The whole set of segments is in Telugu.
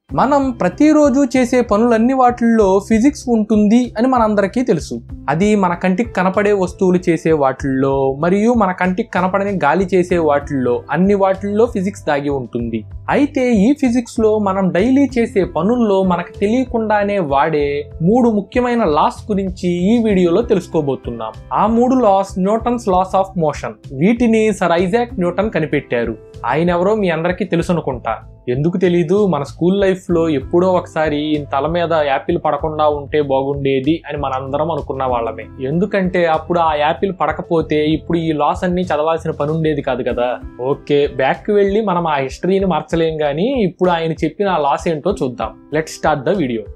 మనం ప్రతిరోజు చేసే పనులన్ని వాటిల్లో ఫిజిక్స్ ఉంటుంది అని మనందరికీ తెలుసు అది మన కంటికి కనపడే వస్తువులు చేసే వాటిల్లో మరియు మన కంటికి కనపడని గాలి చేసే వాటిల్లో అన్ని వాటిల్లో ఫిజిక్స్ దాగి ఉంటుంది అయితే ఈ ఫిజిక్స్ లో మనం డైలీ చేసే పనుల్లో మనకు తెలియకుండానే వాడే మూడు ముఖ్యమైన లాస్ గురించి ఈ వీడియోలో తెలుసుకోబోతున్నాం ఆ మూడు laws Newton's laws of motion వీటిని సర్ ఐజాక్ న్యూటన్ కనిపెట్టారు ఆయన ఎవరో మీ అందరికీ తెలుసు అనుకుంటా ఎందుకు తెలీదు మన స్కూల్ లైఫ్ లో ఎప్పుడో ఒకసారి ఈయన తల మీద యాపిల్ పడకుండా ఉంటే బాగుండేది అని మనందరం అనుకున్న వాళ్ళమే ఎందుకంటే అప్పుడు ఆ యాపిల్ పడకపోతే ఇప్పుడు ఈ లాస్ అన్ని చదవాల్సిన పని ఉండేది కాదు కదా ఓకే బ్యాక్ వెళ్ళి మనం ఆ హిస్టరీని మార్చలేం కానీ ఇప్పుడు ఆయన చెప్పిన ఆ లాస్ ఏంటో చూద్దాం లెట్ స్టార్ట్ ద వీడియో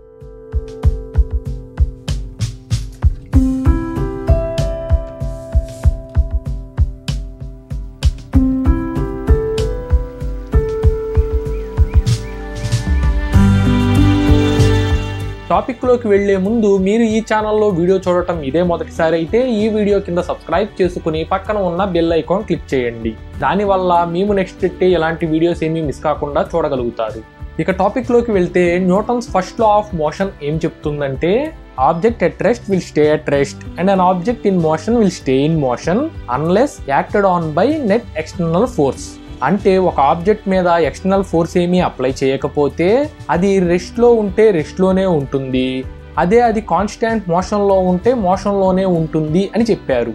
టాపిక్లోకి వెళ్లే ముందు మీరు ఈ ఛానల్లో వీడియో చూడటం ఇదే మొదటిసారి అయితే ఈ వీడియో కింద సబ్స్క్రైబ్ చేసుకుని పక్కన ఉన్న బెల్ ఐకాన్ క్లిక్ చేయండి దానివల్ల మేము నెక్స్ట్ పెట్టే ఎలాంటి వీడియోస్ ఏమీ మిస్ కాకుండా చూడగలుగుతారు ఇక టాపిక్లోకి వెళ్తే Newton's first law of motion ఏం చెప్తుందంటే object at rest will stay at rest and an object in motion will stay in motion unless acted on by net external force అంటే ఒక ఆబ్జెక్ట్ మీద ఎక్స్టర్నల్ ఫోర్స్ ఏమీ అప్లై చేయకపోతే అది రెస్ట్లో ఉంటే రెస్ట్లోనే ఉంటుంది అదే అది కాన్స్టాంట్ మోషన్లో ఉంటే మోషన్లోనే ఉంటుంది అని చెప్పారు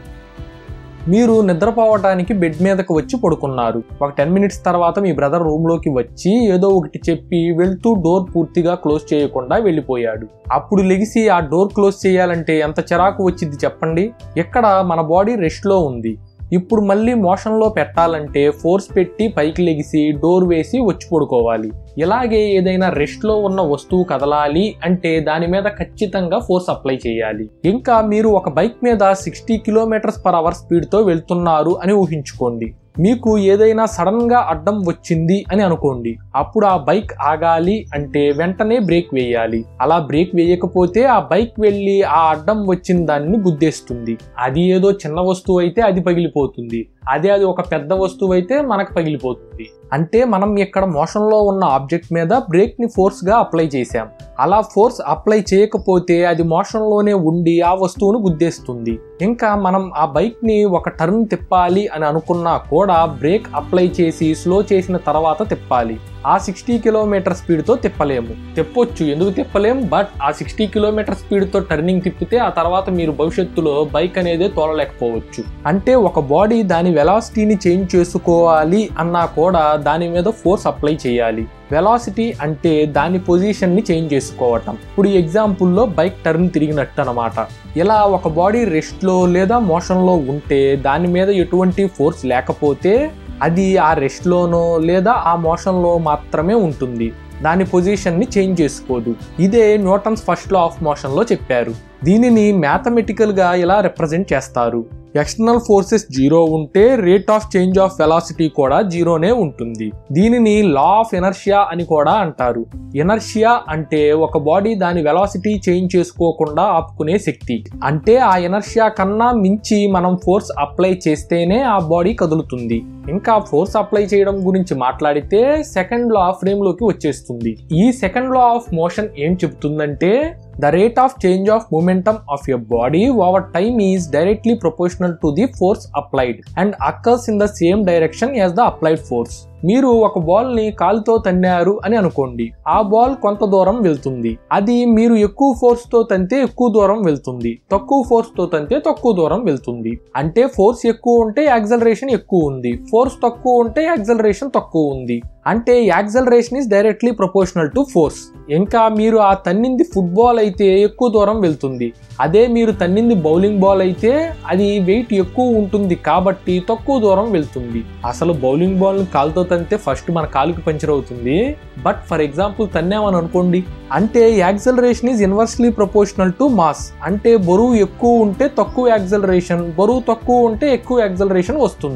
మీరు నిద్రపోవడానికి బెడ్ మీదకి వచ్చి పడుకున్నారు ఒక టెన్ మినిట్స్ తర్వాత మీ బ్రదర్ రూమ్లోకి వచ్చి ఏదో ఒకటి చెప్పి వెళ్తూ డోర్ పూర్తిగా క్లోజ్ చేయకుండా వెళ్ళిపోయాడు అప్పుడు లెగిసి ఆ డోర్ క్లోజ్ చేయాలంటే ఎంత చిరాకు వచ్చింది చెప్పండి ఇక్కడ మన బాడీ రెస్ట్లో ఉంది ఇప్పుడు మళ్ళీ మోషన్లో పెట్టాలంటే ఫోర్స్ పెట్టి పైకి లెగిసి డోర్ వేసి వచ్చి పడుకోవాలి ఇలాగే ఏదైనా రెస్ట్లో ఉన్న వస్తువు కదలాలి అంటే దాని మీద ఖచ్చితంగా ఫోర్స్ అప్లై చేయాలి ఇంకా మీరు ఒక బైక్ మీద సిక్స్టీ కిలోమీటర్స్ పర్ అవర్ స్పీడ్తో వెళ్తున్నారు అని ఊహించుకోండి మీకు ఏదైనా సడన్ గా అడ్డం వచ్చింది అని అనుకోండి అప్పుడు ఆ బైక్ ఆగాలి అంటే వెంటనే బ్రేక్ వేయాలి అలా బ్రేక్ వేయకపోతే ఆ బైక్ వెళ్ళి ఆ అడ్డం వచ్చిన దాన్ని గుద్దేస్తుంది అది ఏదో చిన్న వస్తువు అయితే అది పగిలిపోతుంది అదే అది ఒక పెద్ద వస్తువు అయితే మనకు పగిలిపోతుంది అంటే మనం ఇక్కడ మోషన్లో ఉన్న ఆబ్జెక్ట్ మీద బ్రేక్ ని ఫోర్స్ గా అప్లై చేసాం అలా ఫోర్స్ అప్లై చేయకపోతే అది మోషన్లోనే ఉండి ఆ వస్తువును గుద్దేస్తుంది ఇంకా మనం ఆ బైక్ ని ఒక టర్న్ తిప్పాలి అని అనుకున్నా కూడా బ్రేక్ అప్లై చేసి స్లో చేసిన తర్వాత తిప్పాలి ఆ సిక్స్టీ కిలోమీటర్ స్పీడ్తో తిప్పలేము తిప్పొచ్చు ఎందుకు తిప్పలేము బట్ ఆ సిక్స్టీ కిలోమీటర్ స్పీడ్తో టర్నింగ్ తిప్పితే ఆ తర్వాత మీరు భవిష్యత్తులో బైక్ అనేది తోలలేకపోవచ్చు అంటే ఒక బాడీ దాని వెలాసిటీని చేంజ్ చేసుకోవాలి అన్నా కూడా దాని మీద ఫోర్స్ అప్లై చేయాలి వెలాసిటీ అంటే దాని పొజిషన్ని చేంజ్ చేసుకోవటం ఇప్పుడు ఈ ఎగ్జాంపుల్లో బైక్ టర్న్ తిరిగినట్టు అనమాట ఇలా ఒక బాడీ రెస్ట్లో లేదా మోషన్లో ఉంటే దాని మీద ఎటువంటి ఫోర్స్ లేకపోతే అది ఆ రెస్ట్లోనో లేదా ఆ మోషన్లో మాత్రమే ఉంటుంది దాని పొజిషన్ని చేంజ్ చేసుకోదు ఇదే న్యూటన్స్ ఫస్ట్ లా ఆఫ్ మోషన్లో చెప్పారు దీనిని మ్యాథమెటికల్గా ఇలా రిప్రజెంట్ చేస్తారు ఎక్స్టర్నల్ ఫోర్సెస్ జీరో ఉంటే rate of change of velocity కూడా జీరోనే ఉంటుంది దీనిని లా ఆఫ్ ఎనర్షియా అని కూడా అంటారు ఎనర్షియా అంటే ఒక బాడీ దాని వెలాసిటీ చేంజ్ చేసుకోకుండా ఆపుకునే శక్తి అంటే ఆ ఎనర్షియా కన్నా మించి మనం ఫోర్స్ అప్లై చేస్తేనే ఆ బాడీ కదులుతుంది ఇంకా ఫోర్స్ అప్లై చేయడం గురించి మాట్లాడితే సెకండ్ లా ఆఫ్ ఫ్రేమ్ లోకి వచ్చేస్తుంది ఈ సెకండ్ లా ఆఫ్ మోషన్ ఏం చెబుతుందంటే the rate of change of momentum of your body over time is directly proportional to the force applied and occurs in the same direction as the applied force మీరు ఒక బాల్ ని కాలుతో తన్నారు అని అనుకోండి ఆ బాల్ కొంత దూరం వెళ్తుంది అది మీరు ఎక్కువ ఫోర్స్ తో తంతే ఎక్కువ దూరం వెళ్తుంది తక్కువ ఫోర్స్ తో తంతే తక్కువ దూరం వెళ్తుంది అంటే ఫోర్స్ ఎక్కువ ఉంటే యాక్సలరేషన్ ఎక్కువ ఉంది ఫోర్స్ తక్కువ ఉంటే యాక్సలరేషన్ తక్కువ ఉంది అంటే acceleration is directly proportional to force ఇంకా మీరు ఆ తన్నింది ఫుట్బాల్ అయితే ఎక్కువ దూరం వెళ్తుంది అదే మీరు తన్నింది బౌలింగ్ బాల్ అయితే అది వెయిట్ ఎక్కువ ఉంటుంది కాబట్టి తక్కువ దూరం వెళ్తుంది అసలు బౌలింగ్ బాల్ ని కాలుతో తంతే ఫస్ట్ మన కాలుకి పంచర్ అవుతుంది బట్ ఫర్ ఎగ్జాంపుల్ తన్నామని అనుకోండి అంటే acceleration is inversely proportional to mass అంటే బరువు ఎక్కువ ఉంటే తక్కువ యాక్సలరేషన్ బరువు తక్కువ ఉంటే ఎక్కువ యాక్సలరేషన్ వస్తుంది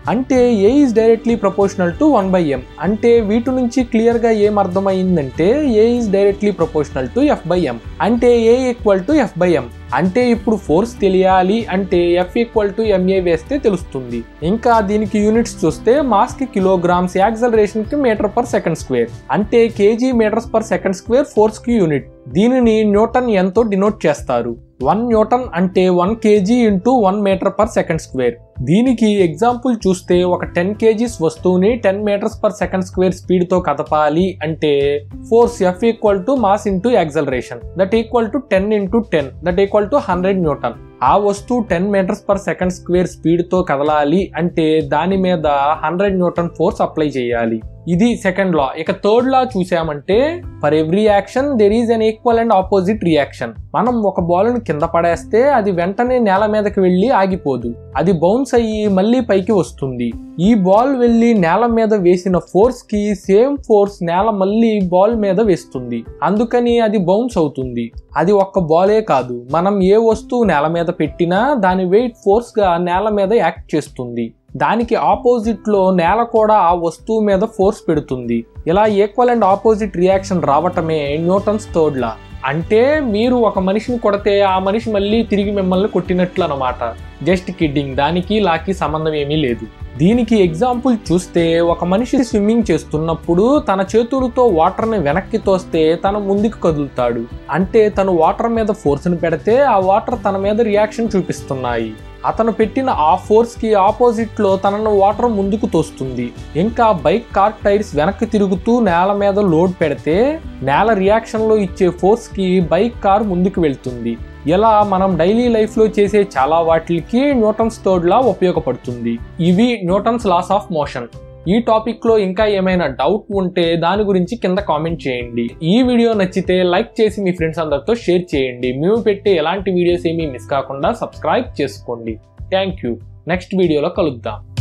అంటే A is directly proportional to one by M అంటే వీటి నుంచి క్లియర్గా ఏం అర్థమైందంటే A is directly proportional to F by M అంటే A equal to F by M అంటే ఇప్పుడు ఫోర్స్ తెలియాలి అంటే ఎఫ్ ఈక్వల్ టు ఎంఏ వేస్తే తెలుస్తుంది ఇంకా దీనికి యూనిట్స్ చూస్తే మాస్ కి కిలోగ్రామ్స్ యాక్సలరేషన్ కి మీటర్ పర్ సెకండ్ స్క్వేర్ అంటే KG meters per second square force కి యూనిట్ దీనిని న్యూటన్ ఎంతో డినోట్ చేస్తారు వన్ న్యూటన్ అంటే one KG into one meter per second square దీనికి ఎగ్జాంపుల్ చూస్తే ఒక టెన్ కేజీస్ వస్తువుని ten meters per second square speed తో కదపాలి అంటే force F equal to mass into acceleration that equal to ten into ten that equal to hundred Newton ఆ వస్తువు ten meters per second square speed తో కదలాలి అంటే దాని మీద హండ్రెడ్ న్యూటన్ ఫోర్స్ అప్లై చేయాలి ఇది సెకండ్ లా ఇక థర్డ్ లా చూసామంటే for every action there is an equal and opposite reaction మనం ఒక బాల్ ని కింద పడేస్తే అది వెంటనే నేల మీదకి వెళ్ళి ఆగిపోదు అది బౌన్స్ అయ్యి మళ్ళీ పైకి వస్తుంది ఈ బాల్ వెళ్ళి నేల మీద వేసిన ఫోర్స్ కి సేమ్ ఫోర్స్ నేల మళ్ళీ బాల్ మీద వేస్తుంది అందుకని అది బౌన్స్ అవుతుంది అది ఒక్క బాలే కాదు మనం ఏ వస్తువు నేల మీద పెట్టినా దాని వెయిట్ ఫోర్స్ గా నేల మీద యాక్ట్ చేస్తుంది దానికి ఆపోజిట్ లో నేల కూడా ఆ వస్తువు మీద ఫోర్స్ పెడుతుంది ఇలా ఈక్వల్ అండ్ ఆపోజిట్ రియాక్షన్ రావటమే న్యూటన్స్ థర్డ్ లా అంటే మీరు ఒక మనిషిని కొడితే ఆ మనిషి మళ్ళీ తిరిగి మిమ్మల్ని కొట్టినట్లు అనమాట జస్ట్ కిడ్డింగ్ దానికి లాకి సంబంధం ఏమీ లేదు దీనికి ఎగ్జాంపుల్ చూస్తే ఒక మనిషి స్విమ్మింగ్ చేస్తున్నప్పుడు తన చేతులతో వాటర్ని వెనక్కి తోస్తే తన ముందుకు కదులుతాడు అంటే తను వాటర్ మీద ఫోర్స్ని పెడితే ఆ వాటర్ తన మీద రియాక్షన్ చూపిస్తున్నాయి అతను పెట్టిన ఆ ఫోర్స్ కి ఆపోజిట్ లో తనను వాటర్ ముందుకు తోస్తుంది ఇంకా బైక్ కార్ టైర్స్ వెనక్కి తిరుగుతూ నేల మీద లోడ్ పెడితే నేల రియాక్షన్ లో ఇచ్చే ఫోర్స్ కి బైక్ కార్ ముందుకు వెళ్తుంది ఇలా మనం డైలీ లైఫ్ లో చేసే చాలా వాటికి న్యూటన్స్ థర్డ్ లా ఉపయోగపడుతుంది ఇవి న్యూటన్స్ లాస్ ఆఫ్ మోషన్ ఈ టాపిక్ లో ఇంకా ఏమైనా డౌట్ ఉంటే దాని గురించి కింద కామెంట్ చేయండి ఈ వీడియో నచ్చితే లైక్ చేసి మీ ఫ్రెండ్స్ అందరితో షేర్ చేయండి మేము పెట్టే ఎలాంటి వీడియోస్ ఏమీ మిస్ కాకుండా సబ్స్క్రైబ్ చేసుకోండి థ్యాంక్ యూ నెక్స్ట్ వీడియోలో కలుద్దాం